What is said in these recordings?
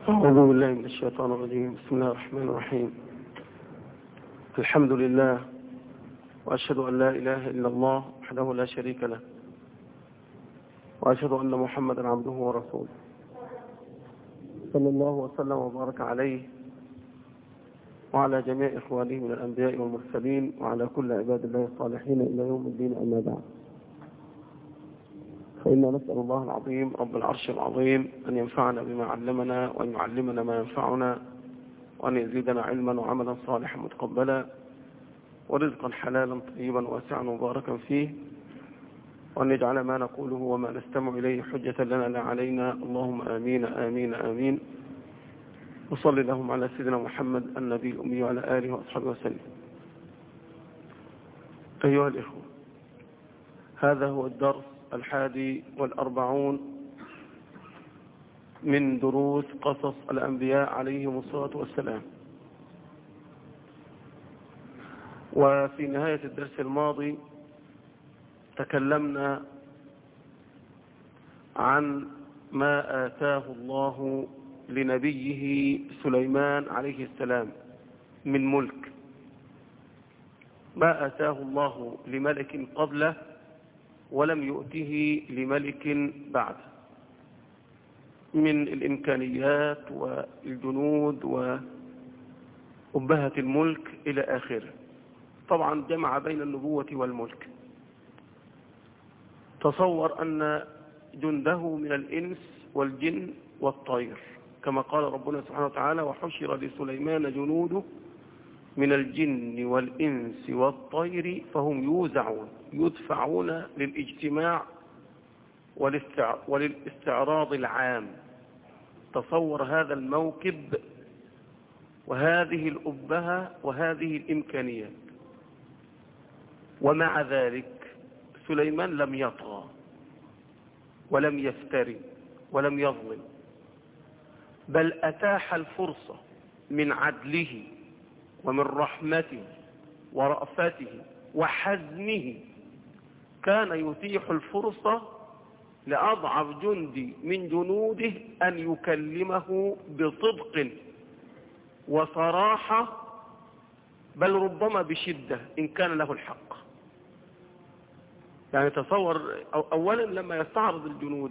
أعوذ بالله من الشيطان الرجيم بسم الله الرحمن الرحيم الحمد لله وأشهد أن لا إله إلا الله وحده لا شريك له وأشهد أن محمدا عبده ورسوله صلى الله وسلم وبارك عليه وعلى جميع إخوانه من الأنبياء والمرسلين وعلى كل عباد الله الصالحين إلى يوم الدين أما بعد فإنا نسأل الله العظيم رب العرش العظيم أن ينفعنا بما علمنا وأن يعلمنا ما ينفعنا وأن يزيدنا علما وعملا صالحا متقبلا ورزقا حلالا طيبا واسعا مباركا فيه وأن يجعل ما نقوله وما نستمع إليه حجة لنا لا علينا اللهم آمين آمين آمين وصلي اللهم على سيدنا محمد النبي الأمي وعلى آله وأصحابه وسلم أيها الإخوة هذا هو الدرس الحادي والأربعون من دروس قصص الأنبياء عليهم الصلاة والسلام وفي نهاية الدرس الماضي تكلمنا عن ما آتاه الله لنبيه سليمان عليه السلام من ملك ما آتاه الله لملك قبله ولم يؤته لملك بعده من الإمكانيات والجنود وأبهة الملك إلى آخره طبعا جمع بين النبوة والملك تصور أن جنده من الإنس والجن والطير كما قال ربنا سبحانه وتعالى وحشر لسليمان جنوده من الجن والإنس والطير فهم يوزعون يدفعون للاجتماع وللاستعراض العام تصور هذا الموكب وهذه الأبهة وهذه الإمكانيات ومع ذلك سليمان لم يطغى ولم يفتري ولم يظلم بل أتاح الفرصة من عدله ومن رحمته ورأفته وحزمه كان يتيح الفرصة لأضعف جندي من جنوده أن يكلمه بصدق وصراحة بل ربما بشدة إن كان له الحق يعني تصور أولا لما يستعرض الجنود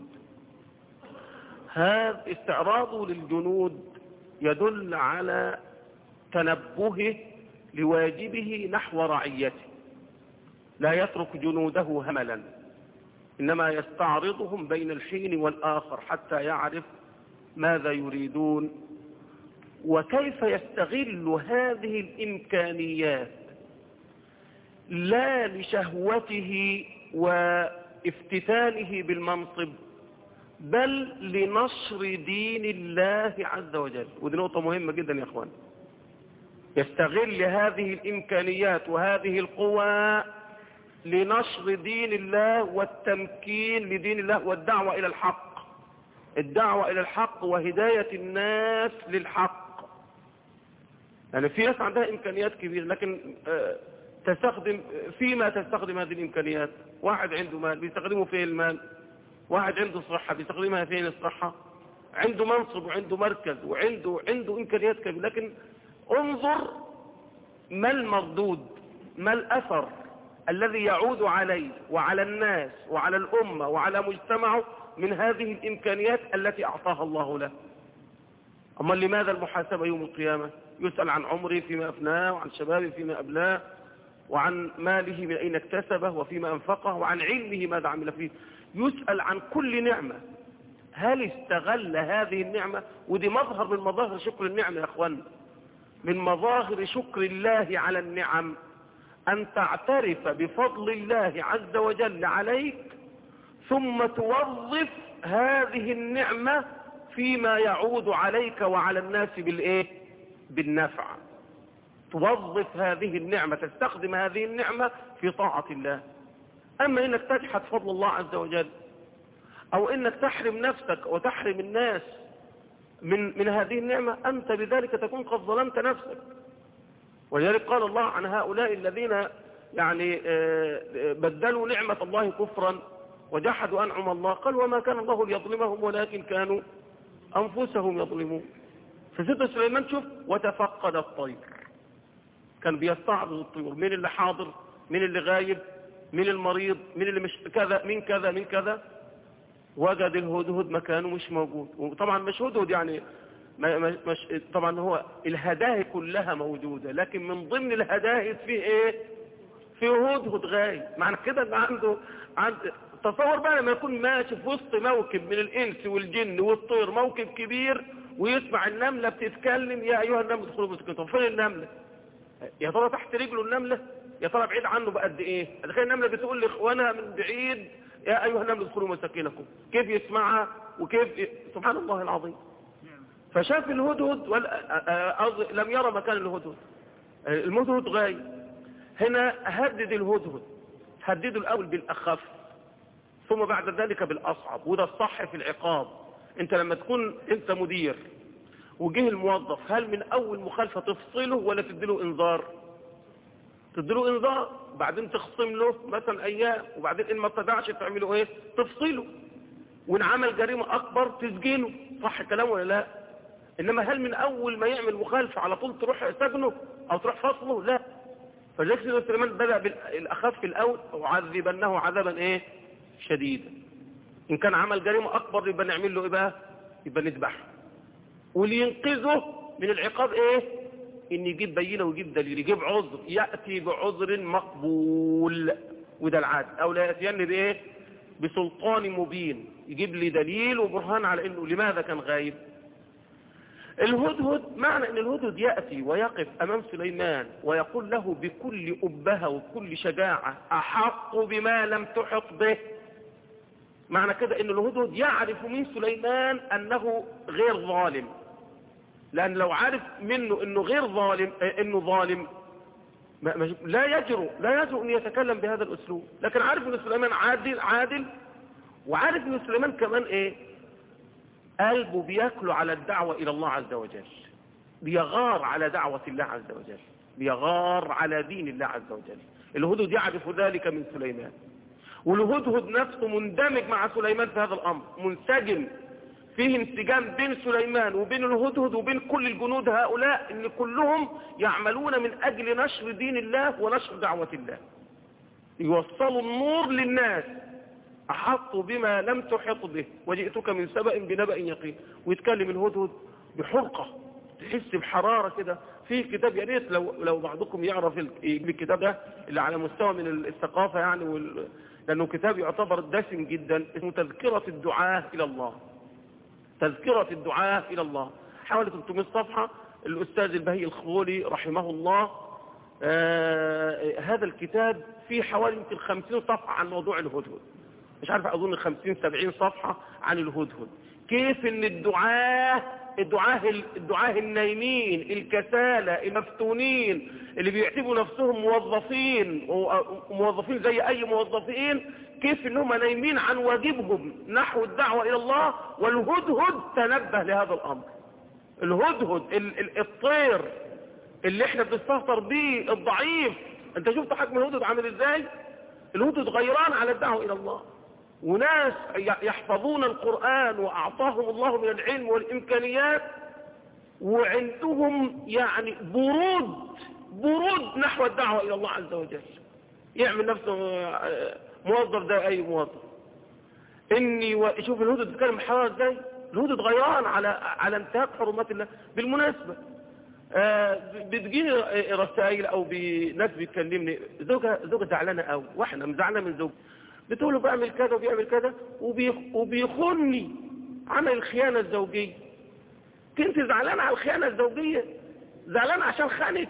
هذا استعراضه للجنود يدل على تنبهه لواجبه نحو رعيته لا يترك جنوده هملا إنما يستعرضهم بين الحين والآخر حتى يعرف ماذا يريدون وكيف يستغل هذه الإمكانيات لا لشهوته وافتتانه بالمنصب بل لنشر دين الله عز وجل ودي نقطة مهمة جدا يا اخوان يستغل هذه الامكانيات وهذه القوى لنشر دين الله والتمكين لدين الله والدعوة الى الحق الدعوة الى الحق وهداية الناس للحق يعني في ناس عندها امكانيات كبيرة لكن تستخدم فيما تستخدم هذه الامكانيات واحد عنده مال بيستخدمه فين المال واحد عنده صحة بيستخدمها فين الصحة عنده منصب وعنده مركز وعنده عنده إمكانيات كبيرة لكن انظر ما المردود ما الأثر الذي يعود عليه وعلى الناس وعلى الأمة وعلى مجتمعه من هذه الإمكانيات التي أعطاها الله له أما لماذا المحاسبة يوم القيامة يسأل عن عمره فيما أفناه وعن شبابه فيما أبلاه وعن ماله من أين اكتسبه وفيما أنفقه وعن علمه ماذا عمل فيه يسأل عن كل نعمة هل استغل هذه النعمة ودي مظهر من مظاهر شكر النعمة يا أخوان من مظاهر شكر الله على النعم أن تعترف بفضل الله عز وجل عليك ثم توظف هذه النعمة فيما يعود عليك وعلى الناس بالإيه؟ بالنفع توظف هذه النعمة تستخدم هذه النعمة في طاعة الله أما إنك تجحد فضل الله عز وجل أو إنك تحرم نفسك وتحرم الناس من, من هذه النعمة أنت بذلك تكون قد ظلمت نفسك ولذلك قال الله عن هؤلاء الذين يعني بدلوا نعمة الله كفرا وجحدوا أنعم الله قال وما كان الله ليظلمهم ولكن كانوا أنفسهم يظلمون فسيدنا سليمان شوف وتفقد الطير كان بيستعرض الطيور مين اللي حاضر مين اللي غايب مين المريض مين اللي مش كذا مين كذا مين كذا وجد الهدهد مكانه مش موجود وطبعا مش هدهد يعني مش طبعا هو الهداهي كلها موجودة لكن من ضمن الهداهي فيه ايه فيه هدهد غايب معنى كده ان عنده عند تصور بقى لما يكون ماشي في وسط موكب من الانس والجن والطير موكب كبير ويسمع النملة بتتكلم يا ايها النملة ادخلوا بسكتهم فين النملة يا ترى تحت رجله النملة يا ترى بعيد عنه بقد ايه تخيل النملة بتقول لاخوانها من بعيد يا ايها النملة ادخلوا مساكنكم كيف يسمعها وكيف ي... سبحان الله العظيم فشاف الهدهد ولا لم يرى مكان الهدهد المهدهد غايب هنا هدد الهدهد هدده الاول بالاخف ثم بعد ذلك بالاصعب وده الصح في العقاب انت لما تكون انت مدير وجه الموظف هل من اول مخالفة تفصله ولا تديله انذار تديله انذار بعدين تخصم له مثلا ايام وبعدين ان ما اتبعش تعمله ايه تفصله وان عمل جريمة اكبر تسجنه صح الكلام ولا لا انما هل من اول ما يعمل مخالفة على طول تروح سجنه او تروح فصله لا فجاك سيدنا سليمان بدأ بالاخف الاول وعذبنه عذابا ايه شديدا ان كان عمل جريمة اكبر يبقى نعمل له ايه بقى يبقى نذبحه واللي ينقذه من العقاب ايه ان يجيب بينه ويجيب دليل يجيب عذر يأتي بعذر مقبول وده العادل او لا يأتين بايه بسلطان مبين يجيب لي دليل وبرهان على انه لماذا كان غايب الهدهد معنى ان الهدهد يأتي ويقف امام سليمان ويقول له بكل أبهة وكل شجاعة احق بما لم تحط به معنى كده ان الهدهد يعرف من سليمان انه غير ظالم لان لو عارف منه انه غير ظالم انه ظالم لا يجرؤ لا يجرؤ ان يتكلم بهذا الاسلوب لكن عارف ان سليمان عادل عادل وعارف ان سليمان كمان ايه قلبه بياكله على الدعوة الى الله عز وجل بيغار على دعوة الله عز وجل بيغار على دين الله عز وجل الهدهد يعرف ذلك من سليمان والهدهد نفسه مندمج مع سليمان في هذا الامر منسجم فيه انسجام بين سليمان وبين الهدهد وبين كل الجنود هؤلاء ان كلهم يعملون من اجل نشر دين الله ونشر دعوة الله يوصلوا النور للناس احطوا بما لم تحط به وجئتك من سبأ بنبأ يقين ويتكلم الهدهد بحرقة تحس بحرارة كده في كتاب يا ريت لو لو بعضكم يعرف الكتاب ده اللي على مستوى من الثقافة يعني وال... لانه كتاب يعتبر دسم جدا اسمه تذكرة الدعاة الى الله تذكرة الدعاة إلى الله حوالي 300 صفحة الأستاذ البهي الخولي رحمه الله آه هذا الكتاب فيه حوالي يمكن 50 صفحة عن موضوع الهدهد مش عارف أظن 50 70 صفحة عن الهدهد كيف ان الدعاة الدعاة الدعاة النايمين الكسالى المفتونين اللي بيعتبروا نفسهم موظفين موظفين زي اي موظفين كيف انهم نايمين عن واجبهم نحو الدعوة الى الله والهدهد تنبه لهذا الامر الهدهد ال ال الطير اللي احنا بنستهتر بيه الضعيف انت شفت حجم الهدهد عامل ازاي الهدهد غيران على الدعوة الى الله وناس يحفظون القرآن واعطاهم الله من العلم والامكانيات وعندهم يعني برود برود نحو الدعوة الى الله عز وجل يعمل نفسه موظف ده اي موظف اني وشوف الهدد بتتكلم حرارة ازاي الهدد غيران على على انتهاك حرمات الله بالمناسبة آه بتجيني رسائل او ناس بيتكلمني زوجها زوجة زعلانة قوي واحنا مزعلانة من زوج بتقول له بعمل كذا وبيعمل كذا وبيخوني عمل الخيانة الزوجية كنت زعلانة على الخيانة الزوجية زعلانة عشان خانك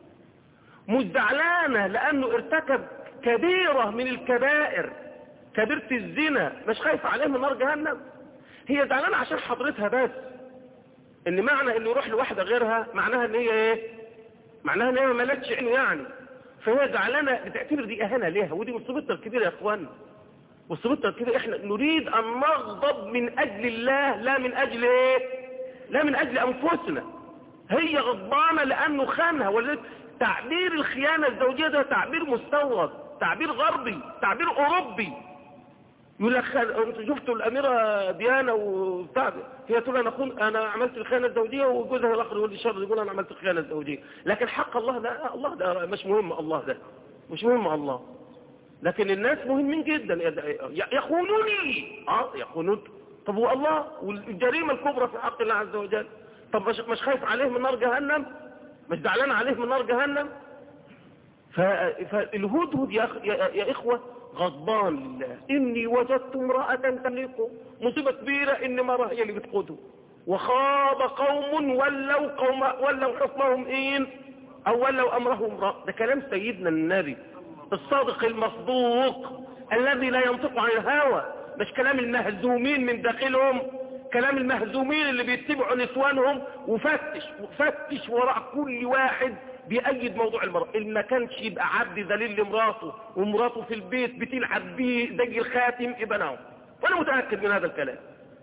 مش زعلانة لانه ارتكب كبيرة من الكبائر كبيرة الزنا مش خايفة عليه من نار جهنم هي زعلانة عشان حضرتها بس ان معنى انه يروح لواحدة غيرها معناها ان هي ايه معناها ان هي ما ملتش عينه يعني فهي زعلانة بتعتبر دي اهانة ليها ودي مصيبتنا الكبيرة يا اخوان مصيبتنا الكبيرة احنا نريد ان نغضب من اجل الله لا من اجل ايه لا من اجل انفسنا هي غضبانة لانه خانها ولذلك تعبير الخيانة الزوجية ده تعبير مستورد تعبير غربي تعبير اوروبي يقول لك خل... انتوا شفتوا الاميره ديانا وبتاع هي تقول انا خن... انا عملت الخيانه الزوجيه وجوزها الاخر يقول لي شر يقول انا عملت الخيانه الزوجيه لكن حق الله ده الله ده مش مهم الله ده مش مهم الله لكن الناس مهمين جدا يخونوني اه يخونون طب هو الله والجريمه الكبرى في حق الله عز وجل طب مش مش خايف عليه من نار جهنم مش زعلان عليه من نار جهنم فالهدهد يا, يا, يا إخوة غضبان لله إني وجدت امرأة تملكه مصيبة كبيرة إن مرة هي اللي بتقوده وخاب قوم ولوا قوم ولوا حكمهم إين أو ولوا أمرهم امرأة ده كلام سيدنا النبي الصادق المصدوق الذي لا ينطق عن الهوى مش كلام المهزومين من داخلهم كلام المهزومين اللي بيتبعوا نسوانهم وفتش وفتش وراء كل واحد بيأيد موضوع المرأة اللي ما كانش يبقى عبد ذليل لمراته ومراته في البيت بتلعب بيه زي الخاتم يبقى نعم وانا متأكد من هذا الكلام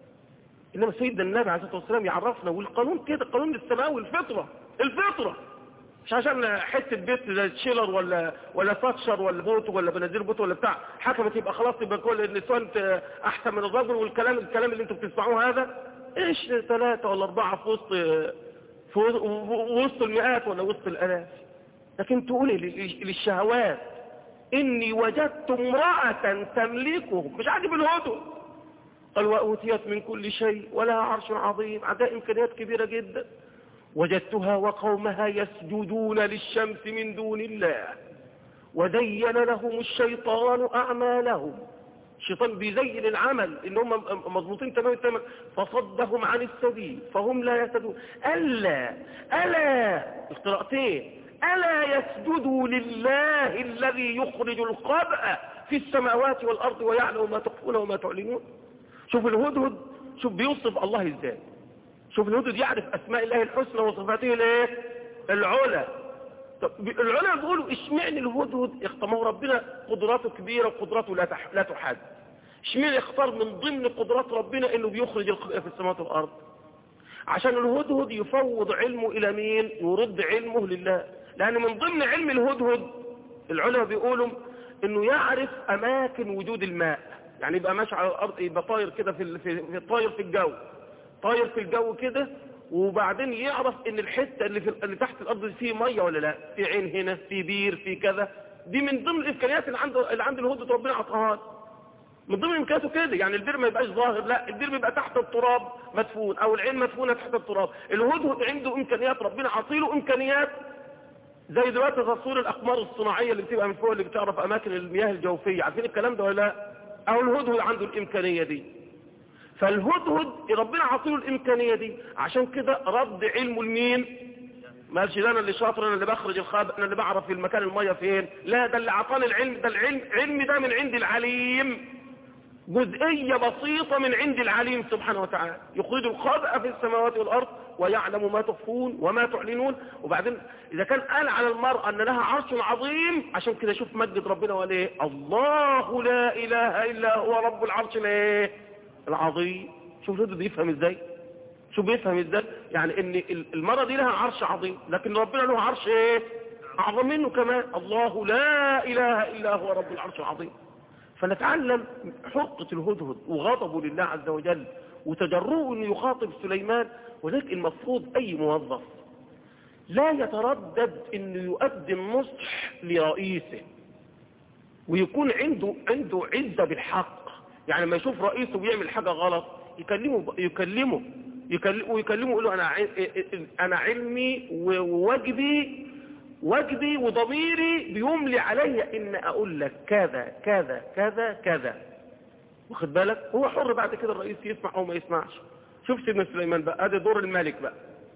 انما سيدنا النبي عليه الصلاة والسلام يعرفنا والقانون كده قانون السماوي الفطرة الفطرة مش عشان حته بيت زي تشيلر ولا ولا فاتشر ولا بوت ولا بنادير بوت ولا بتاع حكمت يبقى خلاص يبقى كل النسوان احسن من الرجل والكلام الكلام اللي انتم بتسمعوه هذا ايش ثلاثة ولا اربعة في وسط في وسط المئات ولا وسط الالاف لكن تقولي للشهوات اني وجدت امرأة تملكهم مش عاجب الهدو قال وأوتيت من كل شيء ولها عرش عظيم عندها إمكانيات كبيرة جدا وجدتها وقومها يسجدون للشمس من دون الله وزين لهم الشيطان أعمالهم الشيطان بيزين العمل ان هم مضبوطين تمام تمام فصدهم عن السبيل فهم لا يهتدون ألا ألا القراءتين ألا يسجدوا لله الذي يخرج الخبأ في السماوات والأرض ويعلم ما تخفون وما تعلنون شوف الهدهد شوف بيوصف الله ازاي شوف الهدهد يعرف أسماء الله الحسنى وصفاته الايه العلى طب العلماء بيقولوا اشمعنى الهدهد اختموا ربنا قدراته كبيرة وقدراته لا تح... لا تحد اشمعنى اختار من ضمن قدرات ربنا انه بيخرج الخلق في السماوات والارض عشان الهدهد يفوض علمه الى مين يرد علمه لله لان من ضمن علم الهدهد العلماء بيقولوا انه يعرف اماكن وجود الماء يعني يبقى ماشي على الارض يبقى طاير كده في, في, في طاير في الجو طاير في الجو كده وبعدين يعرف ان الحتة اللي, في اللي تحت الارض دي فيه مية ولا لا في عين هنا في بير في كذا دي من ضمن الامكانيات اللي عند اللي عند الهدهد ربنا عطاها من ضمن امكانياته كده يعني البير ما يبقاش ظاهر لا البير بيبقى تحت التراب مدفون او العين مدفونة تحت التراب الهدهد عنده امكانيات ربنا عطيله امكانيات زي دلوقتي تصوير الاقمار الصناعية اللي بتبقى من فوق اللي بتعرف اماكن المياه الجوفية عارفين الكلام ده ولا لا او الهدهد عنده الامكانية دي فالهدهد ربنا عطيله الامكانية دي عشان كده رد علمه لمين ما قالش ده انا اللي شاطر انا اللي بخرج الخاب انا اللي بعرف في المكان المية فين لا ده اللي عطاني العلم ده العلم علمي ده من عند العليم جزئية بسيطة من عند العليم سبحانه وتعالى يخرج الخبأ في السماوات والأرض ويعلم ما تخفون وما تعلنون وبعدين إذا كان قال على المرأة أن لها عرش عظيم عشان كده شوف مجد ربنا وقال ايه الله لا إله إلا هو رب العرش الايه العظيم شوف الهدد يفهم ازاي شوف بيفهم ازاي يعني ان المرأة دي لها عرش عظيم لكن ربنا له عرش ايه اعظم منه كمان الله لا اله الا هو رب العرش العظيم فنتعلم حقة الهدهد وغضبه لله عز وجل وتجرؤه انه يخاطب سليمان وذلك المفروض اي موظف لا يتردد انه يؤدي النصح لرئيسه ويكون عنده عنده عزة بالحق يعني ما يشوف رئيسه بيعمل حاجة غلط يكلمه يكلمه يكلمه ويكلمه يقول له انا انا علمي وواجبي واجبي وضميري بيملي علي ان اقول لك كذا كذا كذا كذا واخد بالك هو حر بعد كده الرئيس يسمع او ما يسمعش شوف سيدنا سليمان بقى ادي دور الملك بقى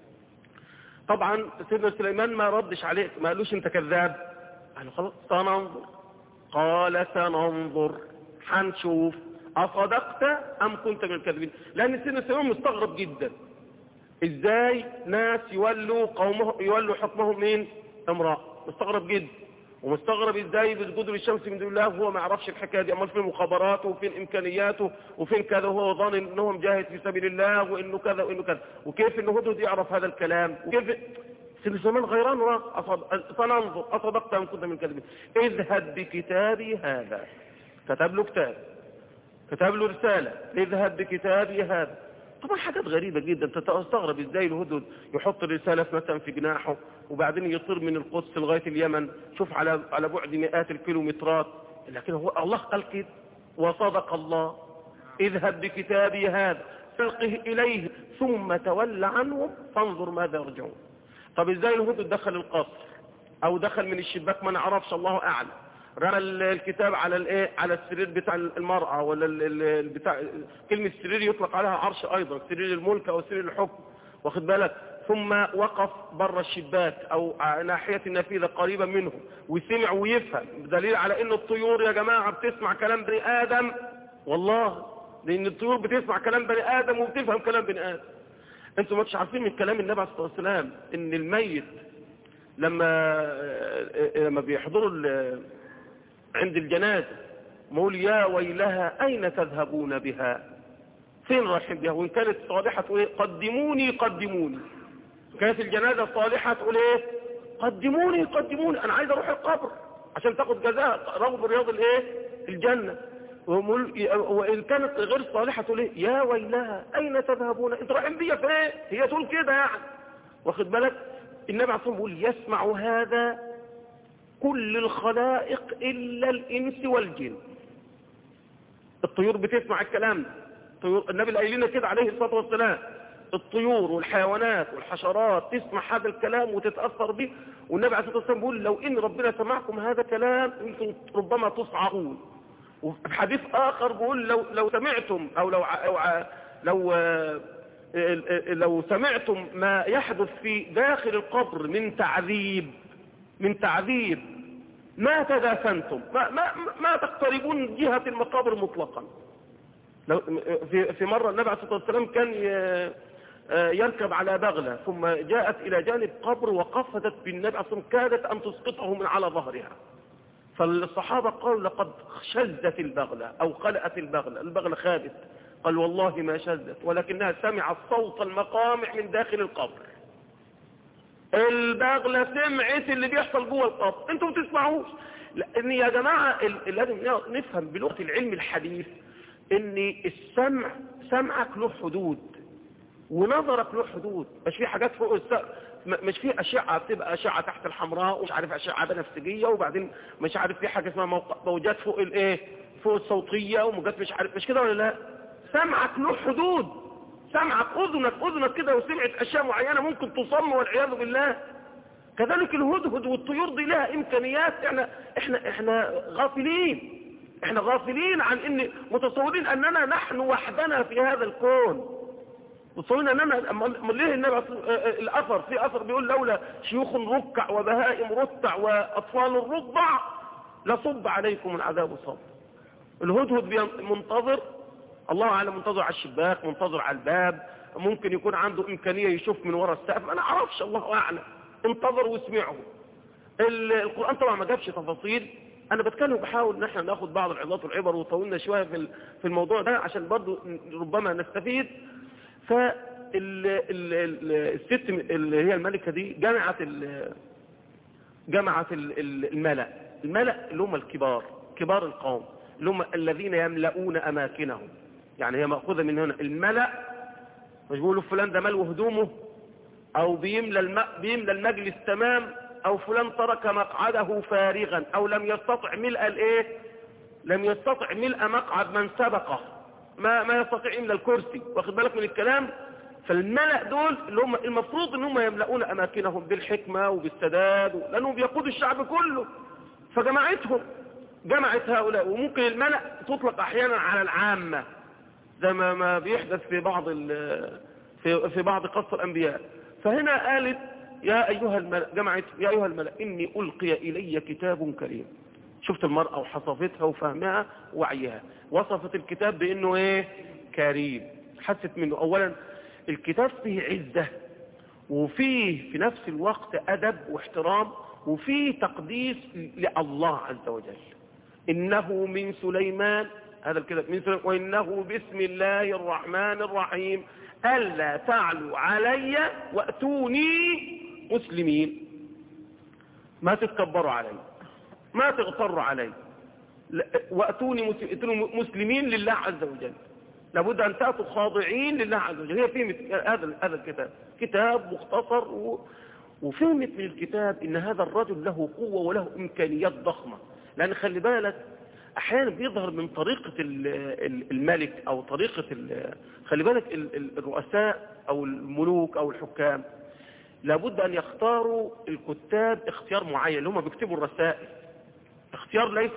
طبعا سيدنا سليمان ما ردش عليه ما قالوش انت كذاب قال خلاص سننظر قال سننظر هنشوف أصدقت أم كنت من الكاذبين لأن سيدنا سليمان مستغرب جدا إزاي ناس يولوا قومه يولوا حكمهم مين امرأة مستغرب جدا ومستغرب ازاي بيسجدوا للشمس من دون الله وهو ما يعرفش الحكايه دي امال فين مخابراته وفين امكانياته وفين كذا وهو ظان ان هو مجاهد في سبيل الله وانه كذا وانه كذا وكيف انه هدهد يعرف هذا الكلام وكيف سيدنا سليمان غيران فننظر اصدقت ام كنت من الكاذبين اذهب بكتابي هذا كتب له كتاب كتب له رسالة اذهب بكتابي هذا طبعا حاجات غريبة جدا انت تستغرب ازاي الهدهد يحط الرسالة في مثلا في جناحه وبعدين يطير من القدس لغاية اليمن شوف على على بعد مئات الكيلومترات لكن هو الله قال كده وصدق الله اذهب بكتابي هذا فالقه إليه ثم تول عنهم فانظر ماذا يرجعون طب ازاي الهدهد دخل القصر او دخل من الشباك ما نعرفش الله اعلم رمى الكتاب على الايه على السرير بتاع المرأة ولا بتاع كلمة سرير يطلق عليها عرش ايضا سرير الملك او سرير الحكم واخد بالك ثم وقف بره الشباك او ناحية النافذة قريبا منه وسمع ويفهم دليل على ان الطيور يا جماعة بتسمع كلام بني ادم والله لان الطيور بتسمع كلام بني ادم وبتفهم كلام بني ادم انتوا ما مش عارفين من كلام النبي عليه الصلاة والسلام ان الميت لما لما بيحضروا عند الجنازة مقول يا ويلها أين تذهبون بها فين رايحين بها وإن كانت صالحة تقول إيه قدموني قدموني كانت الجنازة صالحة تقول إيه قدموني قدموني أنا عايز أروح القبر عشان تاخد جزاء رغب رياض الإيه الجنة وإن كانت غير صالحة تقول إيه يا ويلها أين تذهبون انت رايحين بيها فين هي تقول كده يعني واخد بالك النبي عليه الصلاة والسلام بيقول يسمع هذا كل الخلائق إلا الإنس والجن الطيور بتسمع الكلام ده الطيور النبي قايل لنا كده عليه الصلاة والسلام الطيور والحيوانات والحشرات تسمع هذا الكلام وتتأثر به والنبي عليه الصلاة والسلام بيقول لو إن ربنا سمعكم هذا الكلام يمكن ربما تصعقون وفي حديث آخر بيقول لو لو سمعتم أو لو لو لو, لو سمعتم ما يحدث في داخل القبر من تعذيب من تعذيب ما تدافنتم ما, ما, ما تقتربون جهة المقابر مطلقا لو في, في مرة النبي عليه الصلاة والسلام كان يركب على بغلة ثم جاءت إلى جانب قبر وقفزت بالنبي عليه الصلاة والسلام كادت أن تسقطه من على ظهرها فالصحابة قالوا لقد شزت البغلة أو قلأت البغلة البغلة خابت قال والله ما شزت ولكنها سمعت صوت المقامع من داخل القبر البغلة سمعت اللي بيحصل جوه القبر انتوا ما بتسمعوش لان يا جماعة لازم نفهم بلغة العلم الحديث ان السمع سمعك له حدود ونظرك له حدود مش في حاجات فوق السقف مش في اشعة بتبقى اشعة تحت الحمراء ومش عارف اشعة بنفسجية وبعدين مش عارف في حاجة اسمها موجات فوق الايه فوق الصوتية وموجات مش عارف مش كده ولا لا سمعك له حدود سمعك اذنك اذنك كده وسمعت اشياء معينة ممكن تصم والعياذ بالله كذلك الهدهد والطيور دي لها امكانيات احنا احنا احنا غافلين احنا غافلين عن ان متصورين اننا نحن وحدنا في هذا الكون متصورين اننا ليه النبي الاثر في اثر بيقول لولا شيوخ ركع وبهائم رتع واطفال رضع لصب عليكم العذاب صب الهدهد منتظر الله اعلم منتظر على الشباك منتظر على الباب ممكن يكون عنده امكانية يشوف من وراء السقف انا اعرفش الله اعلم انتظر واسمعه القرآن طبعا ما جابش تفاصيل انا بتكلم بحاول ان احنا ناخد بعض العظات والعبر وطولنا شوية في في الموضوع ده عشان برضو ربما نستفيد فالست اللي هي الملكة دي جمعت جمعت الملأ الملأ اللي هم الكبار كبار القوم اللي هم الذين يملؤون اماكنهم يعني هي مأخوذة من هنا الملأ مش بيقولوا فلان ده ملو هدومه او بيملى الم... بيملى المجلس تمام او فلان ترك مقعده فارغا او لم يستطع ملء الايه لم يستطع ملء مقعد من سبقه ما ما يستطيع يملى الكرسي واخد بالك من الكلام فالملأ دول اللي هم المفروض ان هم يملؤون اماكنهم بالحكمة وبالسداد لانهم بيقودوا الشعب كله فجمعتهم جمعت هؤلاء وممكن الملأ تطلق احيانا على العامة زي ما ما بيحدث في بعض في في بعض قصص الانبياء فهنا قالت يا ايها الملأ جمعت يا ايها الملأ اني القي الي كتاب كريم شفت المرأة وحصفتها وفهمها ووعيها وصفت الكتاب بانه ايه كريم حست منه اولا الكتاب فيه عزة وفيه في نفس الوقت ادب واحترام وفيه تقديس لله عز وجل انه من سليمان هذا الكتاب من سليمان وانه بسم الله الرحمن الرحيم ألا تعلوا علي وأتوني مسلمين ما تتكبروا علي ما تغتروا علي لا- وأتوني مس- أتوني مسلمين لله عز وجل لابد أن تأتوا خاضعين لله عز وجل هي فهمت هذا هذا الكتاب كتاب مختصر و... وفهمت من الكتاب ان هذا الرجل له قوة وله امكانيات ضخمة لان خلي بالك احيانا بيظهر من طريقة ال- ال- الملك او طريقة ال- خلي بالك ال- ال- الرؤساء او الملوك او الحكام لابد ان يختاروا الكتاب اختيار معين اللي هم بيكتبوا الرسائل اختيار ليس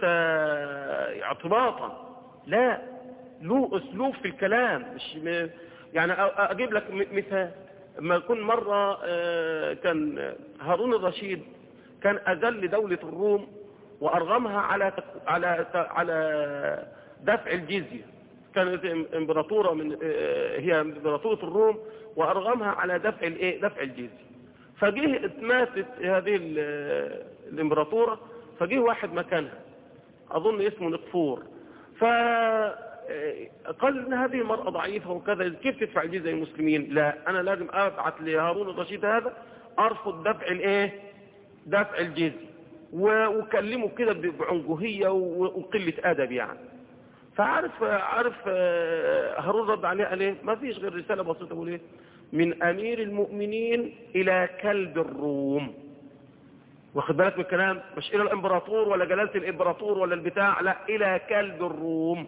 اعتباطا لا له اسلوب في الكلام مش م... يعني أ- اجيب لك م- مثال لما يكون مرة آه، كان هارون الرشيد كان اذل دولة الروم وارغمها على تك- على على دفع الجزية كانت إم- امبراطورة من آه، هي امبراطورة الروم وارغمها على دفع الايه دفع الجزية فجه ماتت هذه ال- الامبراطورة فجه واحد مكانها اظن اسمه نقفور ف قال ان هذه المرأة ضعيفة وكذا كيف تدفع الجزية للمسلمين لا انا لازم ابعث لهارون الرشيد هذا ارفض دفع الايه دفع الجزية و- وكلمه كده ب- بعنجهية و- وقلة ادب يعني فعارف عارف آه، هارون رد عليه قال ايه ما فيش غير رسالة بسيطة بيقول ايه من امير المؤمنين الى كلب الروم واخد بالك من الكلام مش الى الامبراطور ولا جلالة الامبراطور ولا البتاع لا الى كلب الروم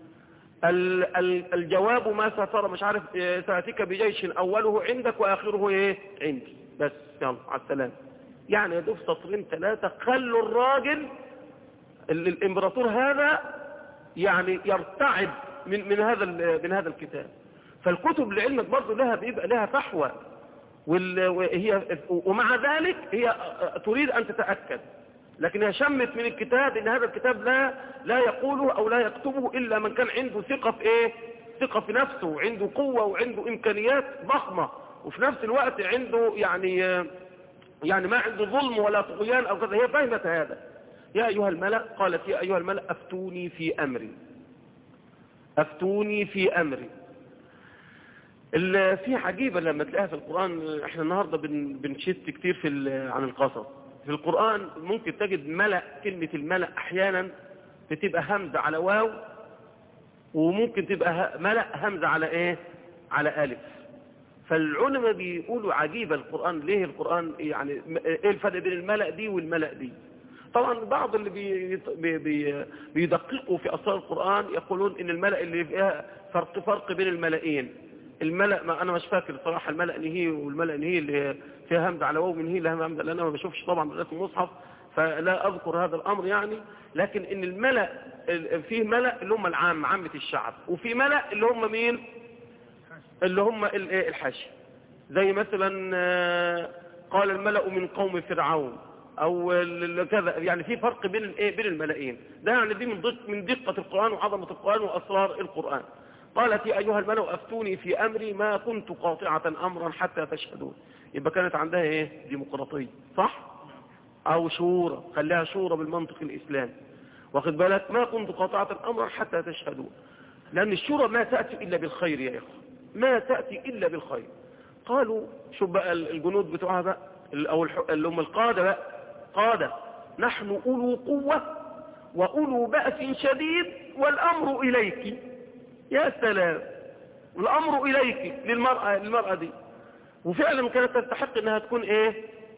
ال- ال- الجواب ما سترى مش عارف إيه، سأتيك بجيش اوله عندك واخره ايه عندي بس يلا على السلامة يعني يدوب سطرين ثلاثة خلوا الراجل ال- الامبراطور هذا يعني يرتعب من من هذا ال- من هذا الكتاب فالكتب لعلمك برضه لها بيبقى لها فحوى وال- وهي ومع ذلك هي تريد أن تتأكد لكن هي شمت من الكتاب ان هذا الكتاب لا لا يقوله او لا يكتبه الا من كان عنده ثقة في ايه ثقة في نفسه وعنده قوة وعنده امكانيات ضخمة وفي نفس الوقت عنده يعني يعني ما عنده ظلم ولا طغيان او كذا هي فهمت هذا يا ايها الملأ قالت يا ايها الملأ افتوني في امري افتوني في امري ال- في عجيبة لما تلاقيها في القرآن احنا النهاردة بن- بنشت كتير في ال- عن القصص في القرآن ممكن تجد ملأ كلمة الملأ احيانا بتبقى همزة على واو وممكن تبقى ه- ملأ همزة على ايه على الف فالعلماء بيقولوا عجيبة القرآن ليه القرآن يعني م- ايه الفرق بين الملأ دي والملأ دي طبعا بعض اللي بي بي بي بيدققوا في أسرار القرآن يقولون ان الملأ اللي فيها فرق فرق بين الملأين الملأ ما انا مش فاكر صراحة الملأ نهي والملأ نهي اللي فيها همزة على واو من هي لها همزة لان انا ما بشوفش طبعا من رسم المصحف فلا اذكر هذا الامر يعني لكن ان الملأ ال- فيه ملأ اللي هم العام عامة الشعب وفي ملأ اللي هم مين اللي هم ال- إيه الحاشية زي مثلا آه، قال الملأ من قوم فرعون او ال- ال- كذا يعني في فرق بين الايه بين الملائين ده يعني دي من دق من دقة القرآن وعظمة القرآن واسرار القرآن قالت يا ايها الملأ افتوني في امري ما كنت قاطعة امرا حتى تشهدون يبقى كانت عندها ايه ديمقراطية صح او شورى خليها شورى بالمنطق الاسلامي واخد بالك ما كنت قاطعة امرا حتى تشهدون لان الشورى ما تأتي الا بالخير يا اخوة ما تأتي الا بالخير قالوا شوف بقى الجنود بتوعها بقى ال- او الح- اللي هم القادة بقى قادة نحن اولو قوة واولو بأس شديد والامر اليك يا سلام الامر اليك للمرأة للمرأة دي وفعلا كانت تستحق انها تكون ايه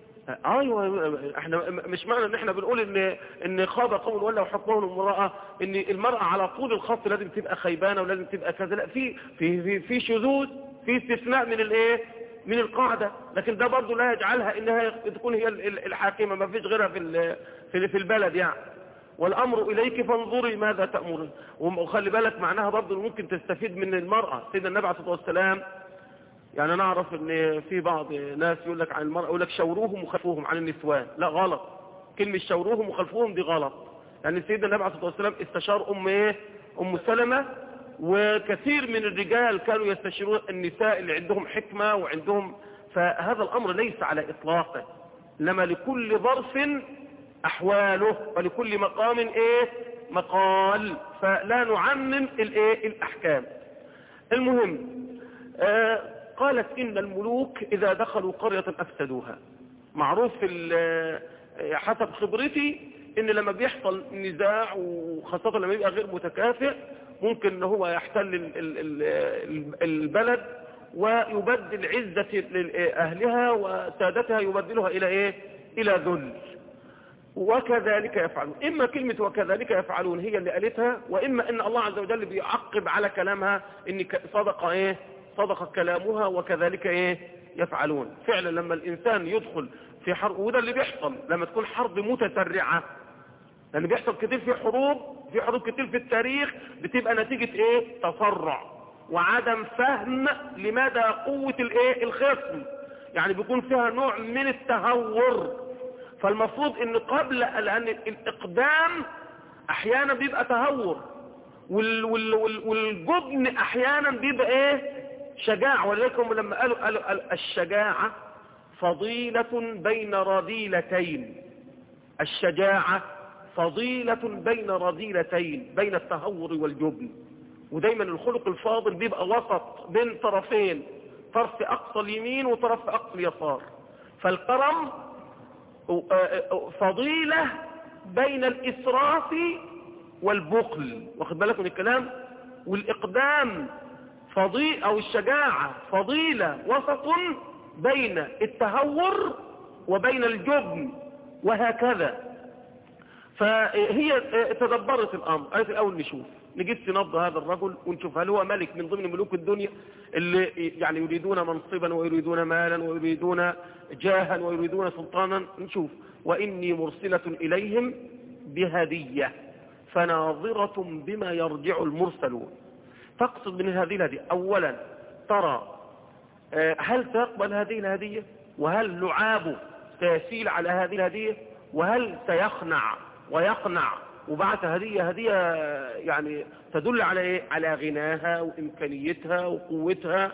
ايوه احنا مش معنى ان احنا بنقول ان ان خاب قوم ولا حكمهم المرأة ان المرأة على طول الخط لازم تبقى خيبانة ولازم تبقى كذا لا في في في, في شذوذ في استثناء من الايه من القاعدة لكن ده برضه لا يجعلها انها تكون هي ال- ال- الحاكمة ما فيش غيرها في ال- في في البلد يعني والامر اليك فانظري ماذا تأمرين وخلي بالك معناها برضه ممكن تستفيد من المرأة سيدنا النبي عليه الصلاة والسلام يعني انا اعرف ان في بعض ناس يقول لك عن المرأة يقول لك شوروهم وخلفوهم عن النسوان لا غلط كلمة شوروهم وخلفوهم دي غلط يعني سيدنا النبي عليه الصلاة والسلام استشار ام ايه ام سلمة وكثير من الرجال كانوا يستشيرون النساء اللي عندهم حكمة وعندهم فهذا الامر ليس على اطلاقه انما لكل ظرف احواله ولكل مقام ايه مقال فلا نعمم الايه الاحكام المهم آه قالت إن الملوك إذا دخلوا قرية أفسدوها معروف في ال- آه، حسب خبرتي ان لما بيحصل نزاع وخاصة لما يبقى غير متكافئ ممكن ان هو يحتل ال- ال- ال- البلد ويبدل عزة اهلها وسادتها يبدلها الى ايه الى ذل وكذلك يفعلون اما كلمة وكذلك يفعلون هي اللي قالتها واما ان الله عز وجل بيعقب على كلامها ان ك- صدق ايه صدق كلامها وكذلك ايه يفعلون فعلا لما الانسان يدخل في حرب وده اللي بيحصل لما تكون حرب متسرعة لان بيحصل كتير في حروب في حروب كتير في التاريخ بتبقى نتيجة ايه تسرع وعدم فهم لمدى قوة الايه الخصم يعني بيكون فيها نوع من التهور فالمفروض ان قبل لان الاقدام احيانا بيبقى تهور وال وال وال والجبن احيانا بيبقى ايه شجاع ولذلك هم لما قالوا, قالوا قالوا الشجاعة فضيلة بين رذيلتين الشجاعة فضيلة بين رذيلتين بين التهور والجبن ودايما الخلق الفاضل بيبقى وسط بين طرفين طرف اقصى اليمين وطرف اقصى اليسار فالكرم فضيلة بين الإسراف والبخل واخد بالك من الكلام والإقدام فضيل أو الشجاعة فضيلة وسط بين التهور وبين الجبن وهكذا فهي تدبرت الأمر قالت الأول نشوف نجيب في نبض هذا الرجل ونشوف هل هو ملك من ضمن ملوك الدنيا اللي يعني يريدون منصبا ويريدون مالا ويريدون جاها ويريدون سلطانا نشوف وإني مرسلة إليهم بهدية فناظرة بما يرجع المرسلون تقصد من هذه الهدية أولا ترى هل تقبل هذه الهدية وهل لعابه سيسيل على هذه الهدية وهل سيخنع ويقنع وبعت هدية هدية يعني تدل على ايه على غناها وامكانيتها وقوتها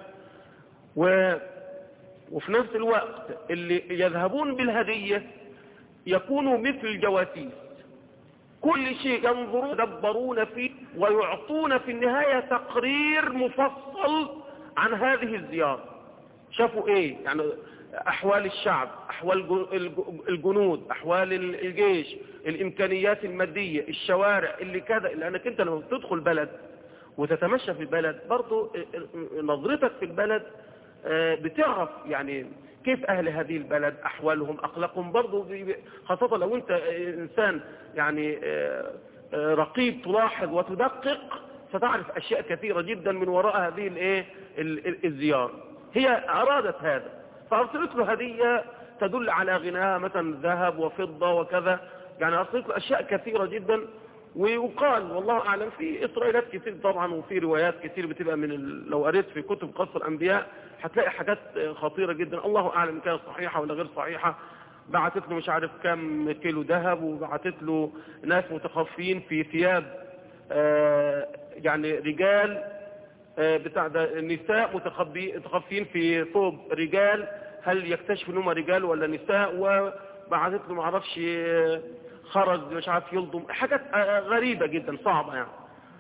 و وفي نفس الوقت اللي يذهبون بالهدية يكونوا مثل الجواسيس كل شيء ينظرون يدبرون فيه ويعطون في النهاية تقرير مفصل عن هذه الزيارة شافوا ايه يعني احوال الشعب احوال الجنود احوال الجيش الامكانيات المادية الشوارع اللي كذا لانك انت لما تدخل بلد وتتمشى في البلد برضو نظرتك في البلد بتعرف يعني كيف اهل هذه البلد احوالهم اخلاقهم برضو خاصة لو انت انسان يعني رقيب تلاحظ وتدقق ستعرف اشياء كثيرة جدا من وراء هذه الايه الزيارة هي ارادت هذا فارسلت له هدية تدل على غناها مثلا ذهب وفضة وكذا يعني ارسلت له اشياء كثيرة جدا ويقال والله اعلم في اسرائيلات كتير طبعا وفي روايات كتير بتبقى من ال... لو قريت في كتب قصة الانبياء هتلاقي حاجات خطيرة جدا الله اعلم ان كانت صحيحة ولا غير صحيحة بعتت له مش عارف كم كيلو ذهب وبعتت له ناس متخفين في ثياب آه يعني رجال آه بتاع ده نساء متخفين في ثوب رجال هل يكتشف ان هم رجال ولا نساء وبعتت له معرفش خرج مش عارف يلضم حاجات غريبة جدا صعبة يعني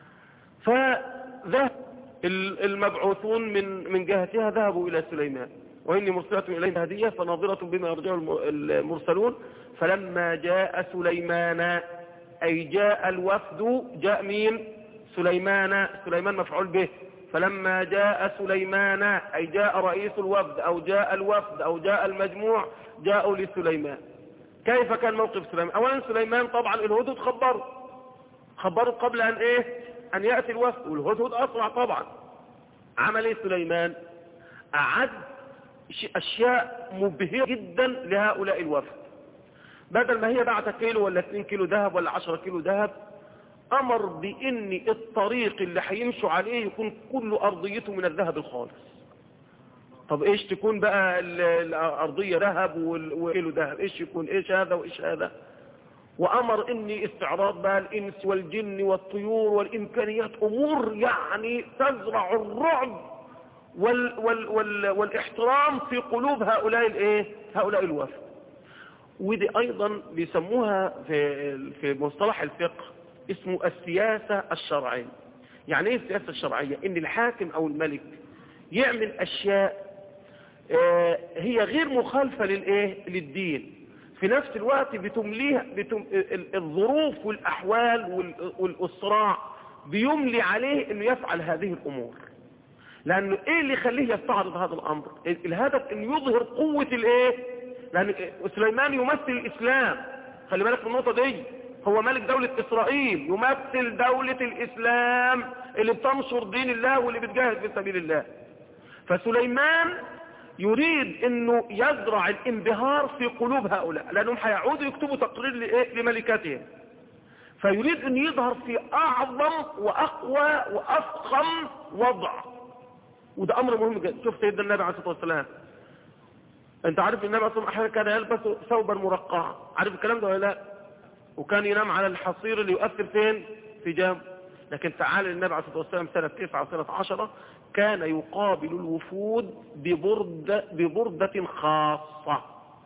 فذهب المبعوثون من من جهتها ذهبوا إلى سليمان وإني مرسلة إليهم هدية فناظرة بما يرجع المرسلون فلما جاء سليمان أي جاء الوفد جاء مين سليمان سليمان مفعول به فلما جاء سليمان أي جاء رئيس الوفد أو جاء الوفد أو جاء المجموع جاءوا لسليمان كيف كان موقف سليمان اولا سليمان طبعا الهدهد خبروا خبروا قبل ان ايه ان يأتي الوفد والهدهد اسرع طبعا عمل ايه سليمان اعد اشياء مبهرة جدا لهؤلاء الوفد بدل ما هي بعت كيلو ولا 2 كيلو ذهب ولا 10 كيلو ذهب امر بان الطريق اللي هيمشوا عليه يكون كل ارضيته من الذهب الخالص طب ايش تكون بقى الارضية ذهب وكيلو ذهب ايش يكون ايش هذا وايش هذا وامر اني استعراض بقى الانس والجن والطيور والامكانيات امور يعني تزرع الرعب وال وال وال والاحترام في قلوب هؤلاء الايه هؤلاء الوفد ودي ايضا بيسموها في في مصطلح الفقه اسمه السياسة الشرعية يعني ايه السياسة الشرعية ان الحاكم او الملك يعمل اشياء هي غير مخالفة للايه للدين في نفس الوقت بتمليها بتم... الظروف والأحوال والإصراع بيملي عليه انه يفعل هذه الامور لانه ايه اللي يخليه يستعرض هذا الامر الهدف انه يظهر قوة الايه لان سليمان يمثل الاسلام خلي بالك من النقطة دي هو ملك دولة اسرائيل يمثل دولة الاسلام اللي بتنشر دين الله واللي بتجاهد في سبيل الله فسليمان يريد انه يزرع الانبهار في قلوب هؤلاء لانهم هيعودوا يكتبوا تقرير لإيه؟ لملكاتهم فيريد ان يظهر في اعظم واقوى وافخم وضع وده امر مهم جدا شوف سيدنا النبي عليه الصلاه والسلام انت عارف النبي عليه الصلاه والسلام احيانا كان يلبس ثوبا مرقعا عارف الكلام ده ولا لا وكان ينام على الحصير اللي يؤثر فين في جنب لكن تعال النبي عليه الصلاه والسلام سنه 9 سنه 10 كان يقابل الوفود ببردة, ببردة خاصة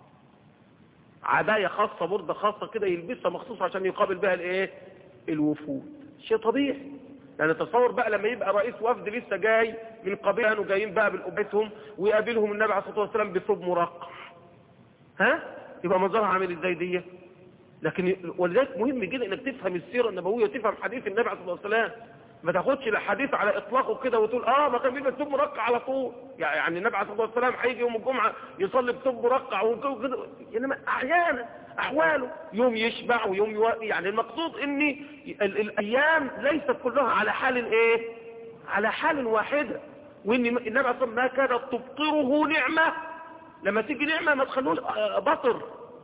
عباية خاصة بردة خاصة كده يلبسها مخصوص عشان يقابل بها الايه الوفود شيء طبيعي يعني تصور بقى لما يبقى رئيس وفد لسه جاي من قبيله كانوا جايين بقى بالقبتهم ويقابلهم النبي عليه الصلاة والسلام بثوب مرقع ها يبقى منظرها عامل ازاي دي لكن ولذلك مهم جدا انك تفهم السيرة النبوية وتفهم حديث النبي عليه الصلاة والسلام ما تاخدش الحديث على اطلاقه كده وتقول اه ما كان بيلبس ثوب مرقع على طول يعني النبي عليه الصلاه والسلام هيجي يوم الجمعه يصلي بثوب مرقع وكده انما احيانا احواله يوم يشبع ويوم يو... يعني المقصود ان ال... الايام ليست كلها على حال ايه على حال واحده وان النبي عليه الصلاه والسلام ما كانت تبطره نعمه لما تيجي نعمه ما تخلوش بطر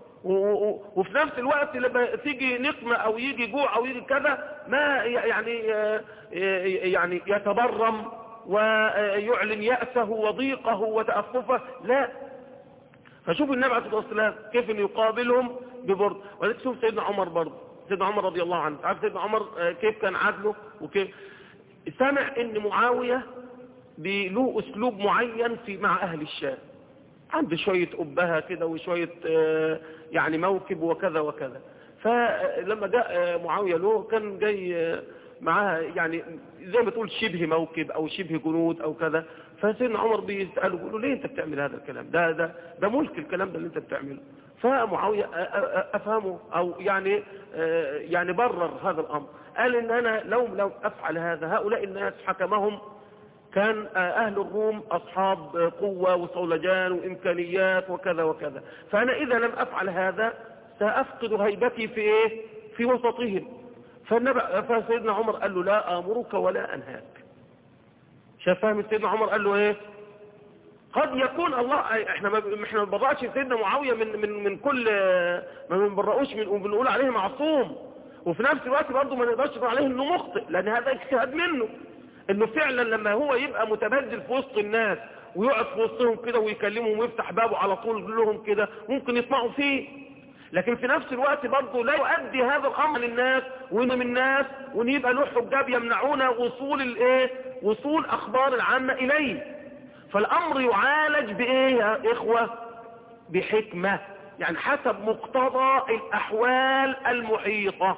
وفي نفس الوقت لما تيجي نقمة او يجي جوع او يجي كذا ما يعني يعني يتبرم ويعلن يأسه وضيقه وتأففه لا فشوف النبي عليه الصلاة والسلام كيف انه يقابلهم ببرد ولذلك شوف سيدنا عمر برضه سيدنا عمر رضي الله عنه عارف سيدنا عمر كيف كان عدله وكيف سمع ان معاوية له اسلوب معين في مع اهل الشام عنده شوية أبها كده وشوية يعني موكب وكذا وكذا فلما جاء معاوية له كان جاي معاه يعني زي ما تقول شبه موكب أو شبه جنود أو كذا فسيدنا عمر بيسأله بيقول له ليه أنت بتعمل هذا الكلام ده ده ده ملك الكلام ده اللي أنت بتعمله فمعاوية أفهمه أو يعني يعني برر هذا الأمر قال إن أنا لو لو أفعل هذا هؤلاء الناس حكمهم كان أهل الروم أصحاب قوة وصولجان وإمكانيات وكذا وكذا فأنا إذا لم أفعل هذا سأفقد هيبتي في إيه في وسطهم فسيدنا عمر قال له لا آمرك ولا أنهاك شاف فهم سيدنا عمر قال له إيه قد يكون الله احنا ما احنا ما بنبرأش سيدنا معاوية من من من كل ما بنبرأوش من وبنقول عليه معصوم وفي نفس الوقت برضه ما نقدرش نقول عليه انه مخطئ لان هذا اجتهاد منه انه فعلا لما هو يبقى متبذل في وسط الناس ويقعد في وسطهم كده ويكلمهم ويفتح بابه على طول يقول لهم كده ممكن يسمعوا فيه لكن في نفس الوقت برضه لا يؤدي هذا الامر للناس وانه من الناس وان يبقى له حجاب يمنعون وصول الايه وصول اخبار العامه اليه فالامر يعالج بايه يا اخوه بحكمه يعني حسب مقتضى الاحوال المحيطه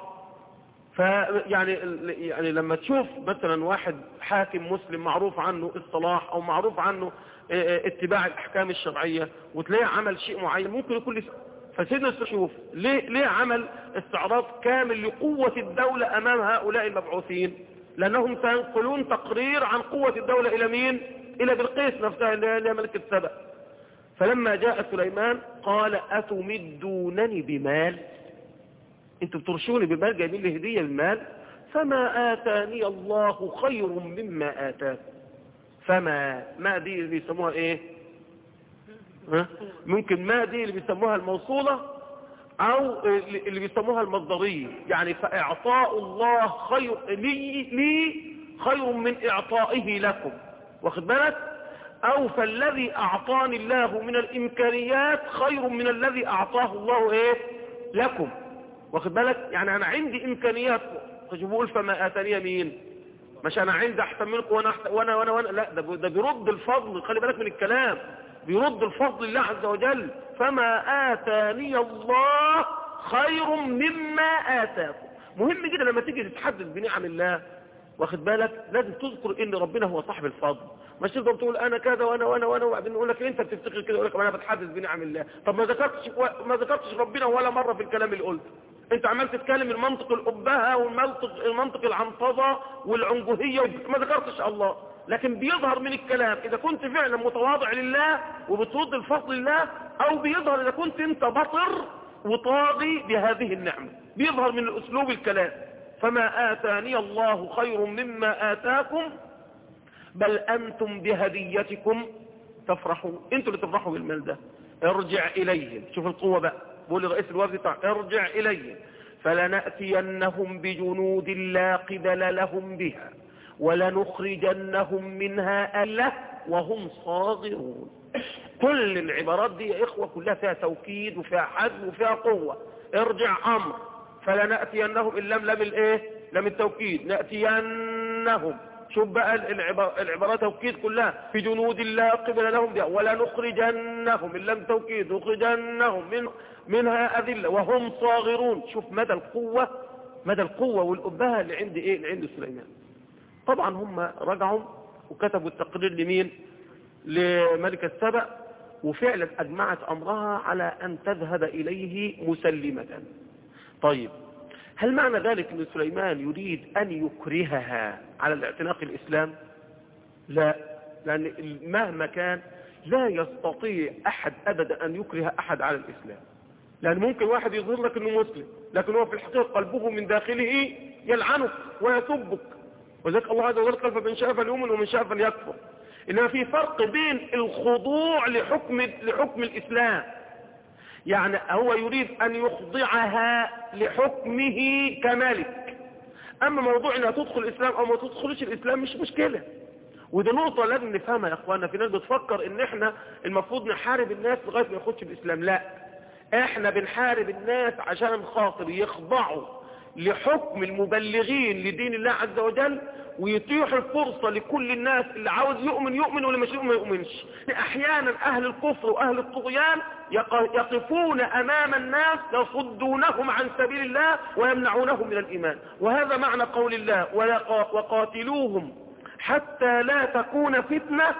فيعني يعني لما تشوف مثلا واحد حاكم مسلم معروف عنه الصلاح او معروف عنه اتباع الاحكام الشرعية وتلاقيه عمل شيء معين ممكن يكون لسه فسيدنا شوف ليه, ليه عمل استعراض كامل لقوة الدولة امام هؤلاء المبعوثين لانهم سينقلون تقرير عن قوة الدولة الى مين الى بلقيس نفسها اللي هي ملكة سبأ فلما جاء سليمان قال اتمدونني بمال انتوا بترشوني بمال جايبين لي هدية بالمال فما آتاني الله خير مما آتاكم فما ما دي اللي بيسموها ايه ها؟ ممكن ما دي اللي بيسموها الموصولة او اللي بيسموها المصدرية يعني فاعطاء الله خير لي, لي خير من اعطائه لكم واخد بالك او فالذي اعطاني الله من الامكانيات خير من الذي اعطاه الله ايه لكم واخد بالك يعني انا عندي امكانيات مش بقول فما اتاني مين مش انا عندي احسن منكم وانا أحسن وانا وانا, وأنا لا ده ده بيرد الفضل خلي بالك من الكلام بيرد الفضل لله عز وجل فما اتاني الله خير مما اتاكم مهم جدا لما تيجي تتحدث بنعم الله واخد بالك لازم تذكر ان ربنا هو صاحب الفضل مش تفضل تقول انا كذا وانا وانا وانا وبعدين يقول لك انت بتفتكر كده يقول لك انا بتحدث بنعم الله طب ما ذكرتش ما ذكرتش ربنا ولا مره في الكلام اللي قلته انت عمال تتكلم المنطق الابهه والمنطق المنطق العنطزه والعنجهيه ما ذكرتش الله لكن بيظهر من الكلام اذا كنت فعلا متواضع لله وبترد الفضل لله او بيظهر اذا كنت انت بطر وطاغي بهذه النعمه بيظهر من اسلوب الكلام فما آتاني الله خير مما آتاكم بل أنتم بهديتكم تفرحون انتوا اللي تفرحوا بالمال ده ارجع إليهم شوف القوة بقى بقول لرئيس الوفد بتاع ارجع إليهم فلنأتينهم بجنود لا قبل لهم بها ولنخرجنهم منها أله وهم صاغرون كل العبارات دي يا إخوة كلها فيها توكيد وفيها حد وفيها قوة ارجع أمر فلنأتينهم إن لم لم الايه لم التوكيد نأتينهم شوف بقى العبارات توكيد كلها في جنود الله قبل لهم دي ولا نخرجنهم إن لم توكيد نخرجنهم من منها أذلة وهم صاغرون شوف مدى القوة مدى القوة والأبهة اللي عند إيه اللي عند سليمان طبعا هم رجعوا وكتبوا التقرير لمين لملك السبأ وفعلا أجمعت أمرها على أن تذهب إليه مسلمة طيب هل معنى ذلك أن سليمان يريد أن يكرهها على الاعتناق الإسلام لا لأن مهما كان لا يستطيع أحد أبدا أن يكره أحد على الإسلام لأن ممكن واحد يظهر لك أنه مسلم لكن هو في الحقيقة قلبه من داخله يلعنك ويسبك وذلك الله عز وجل قال فمن شاء فليؤمن ومن شاء فليكفر إنما في فرق بين الخضوع لحكم لحكم الإسلام يعني هو يريد أن يخضعها لحكمه كملك أما موضوع أنها تدخل الإسلام أو ما تدخلش الإسلام مش مشكلة ودي نقطة لازم نفهمها يا أخوانا في ناس بتفكر إن إحنا المفروض نحارب الناس لغاية ما يخدش الإسلام لا إحنا بنحارب الناس عشان خاطر يخضعوا لحكم المبلغين لدين الله عز وجل ويتيح الفرصة لكل الناس اللي عاوز يؤمن يؤمن واللي مش يؤمن ما يؤمنش احيانا اهل الكفر واهل الطغيان يقفون امام الناس يصدونهم عن سبيل الله ويمنعونهم من الايمان وهذا معنى قول الله وقاتلوهم حتى لا تكون فتنة